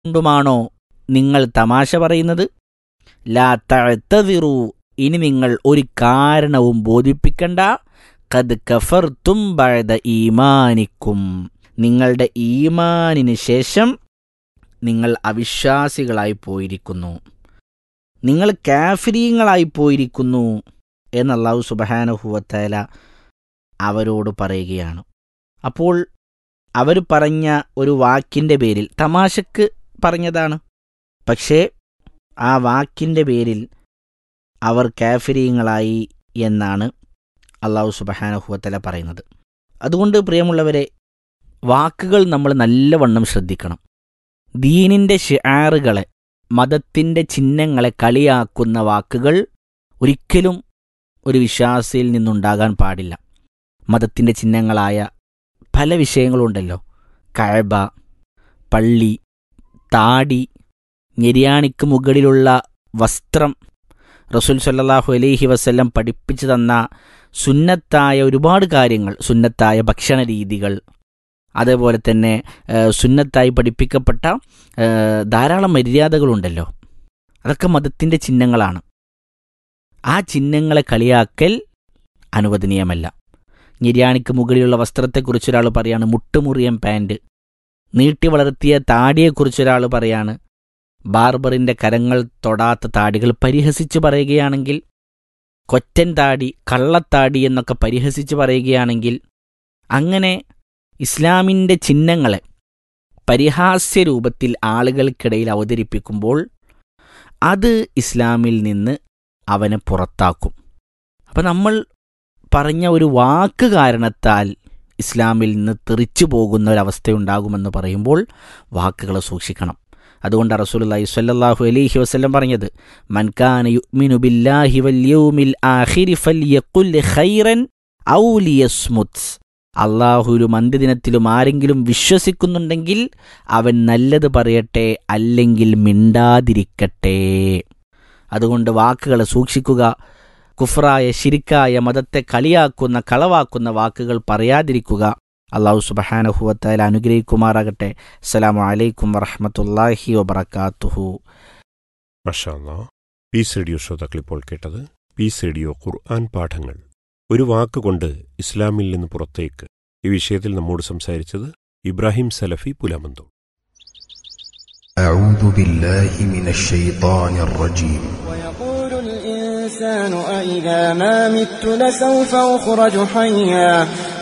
കൊണ്ടുമാണോ നിങ്ങൾ തമാശ പറയുന്നത് ലാ തഴത്തതിറു ഇനി നിങ്ങൾ ഒരു കാരണവും ബോധിപ്പിക്കണ്ട കത് കഫർത്തും ബഴത ഈമാനിക്കും നിങ്ങളുടെ ഈമാനിന് ശേഷം നിങ്ങൾ അവിശ്വാസികളായി പോയിരിക്കുന്നു നിങ്ങൾ കാഫിരീങ്ങളായി പോയിരിക്കുന്നു എന്ന് അള്ളാഹു സുബഹാനുഹുവത്തേല അവരോട് പറയുകയാണ് അപ്പോൾ അവർ പറഞ്ഞ ഒരു വാക്കിൻ്റെ പേരിൽ തമാശക്ക് പറഞ്ഞതാണ് പക്ഷേ ആ വാക്കിൻ്റെ പേരിൽ അവർ കാഫിരീങ്ങളായി എന്നാണ് അള്ളാഹു സുബഹാനുഹുവത്തല പറയുന്നത് അതുകൊണ്ട് പ്രിയമുള്ളവരെ വാക്കുകൾ നമ്മൾ നല്ലവണ്ണം ശ്രദ്ധിക്കണം ദീനിൻ്റെ ഷിആറുകളെ മതത്തിൻ്റെ ചിഹ്നങ്ങളെ കളിയാക്കുന്ന വാക്കുകൾ ഒരിക്കലും ഒരു വിശ്വാസിയിൽ നിന്നുണ്ടാകാൻ പാടില്ല മതത്തിൻ്റെ ചിഹ്നങ്ങളായ പല വിഷയങ്ങളുണ്ടല്ലോ കഴബ പള്ളി താടി ഞെരിയാണിക്ക് മുകളിലുള്ള വസ്ത്രം റസൂൽ സല്ലാഹു അലൈഹി വസ്ല്ലം പഠിപ്പിച്ചു തന്ന സുന്നത്തായ ഒരുപാട് കാര്യങ്ങൾ സുന്നത്തായ ഭക്ഷണ രീതികൾ അതേപോലെ തന്നെ സുന്നത്തായി പഠിപ്പിക്കപ്പെട്ട ധാരാളം മര്യാദകളുണ്ടല്ലോ അതൊക്കെ മതത്തിൻ്റെ ചിഹ്നങ്ങളാണ് ആ ചിഹ്നങ്ങളെ കളിയാക്കൽ അനുവദനീയമല്ല ഞെരിയാണിക്ക് മുകളിലുള്ള വസ്ത്രത്തെക്കുറിച്ച് ഒരാൾ പറയാണ് മുട്ടുമുറിയൻ പാൻറ് നീട്ടി വളർത്തിയ താടിയെക്കുറിച്ചൊരാൾ പറയാണ് ബാർബറിൻ്റെ കരങ്ങൾ തൊടാത്ത താടികൾ പരിഹസിച്ച് പറയുകയാണെങ്കിൽ കൊറ്റൻ താടി കള്ളത്താടി എന്നൊക്കെ പരിഹസിച്ച് പറയുകയാണെങ്കിൽ അങ്ങനെ ഇസ്ലാമിൻ്റെ ചിഹ്നങ്ങളെ പരിഹാസ്യ രൂപത്തിൽ ആളുകൾക്കിടയിൽ അവതരിപ്പിക്കുമ്പോൾ അത് ഇസ്ലാമിൽ നിന്ന് അവനെ പുറത്താക്കും അപ്പം നമ്മൾ പറഞ്ഞ ഒരു വാക്ക് കാരണത്താൽ ഇസ്ലാമിൽ നിന്ന് തെറിച്ചു പോകുന്ന ഒരവസ്ഥയുണ്ടാകുമെന്ന് പറയുമ്പോൾ വാക്കുകൾ സൂക്ഷിക്കണം അതുകൊണ്ട് റസൂലുള്ളാഹി സ്വല്ലല്ലാഹു അലൈഹി വസല്ലം പറഞ്ഞത് മൻകാന യുഅ്മിനു ബില്ലാഹി വൽ യൗമിൽ ആഖിരി ഫൽയഖുൽ ഖൈറൻ ഔ ലിയസ്മുത് അള്ളാഹുലും അന്ത്യദിനത്തിലും ആരെങ്കിലും വിശ്വസിക്കുന്നുണ്ടെങ്കിൽ അവൻ നല്ലത് പറയട്ടെ അല്ലെങ്കിൽ മിണ്ടാതിരിക്കട്ടെ അതുകൊണ്ട് വാക്കുകളെ സൂക്ഷിക്കുക കുഫറായ ശിരിക്കായ മതത്തെ കളിയാക്കുന്ന കളവാക്കുന്ന വാക്കുകൾ പറയാതിരിക്കുക അള്ളാഹു സുബഹാനഹുവത്തായാൽ അനുഗ്രഹിക്കുമാറാകട്ടെ അസ്സലാമു അലൈക്കും വറഹമത്തല്ലാഹി വബർക്കാത്തുഹു മഷാല്ലാ പീസ് റേഡിയോ ശ്രോതാക്കൾ ഇപ്പോൾ കേട്ടത് പീസ് റേഡിയോ ഖുർആൻ പാഠങ്ങൾ ഒരു വാക്കുകൊണ്ട് ഇസ്ലാമിൽ നിന്ന് പുറത്തേക്ക് ഈ വിഷയത്തിൽ നമ്മോട് സംസാരിച്ചത് ഇബ്രാഹിം സലഫി പുലാമന്തോ أعوذ بالله من الشيطان الرجيم ويقول الإنسان أإذا ما مت لسوف أخرج حيا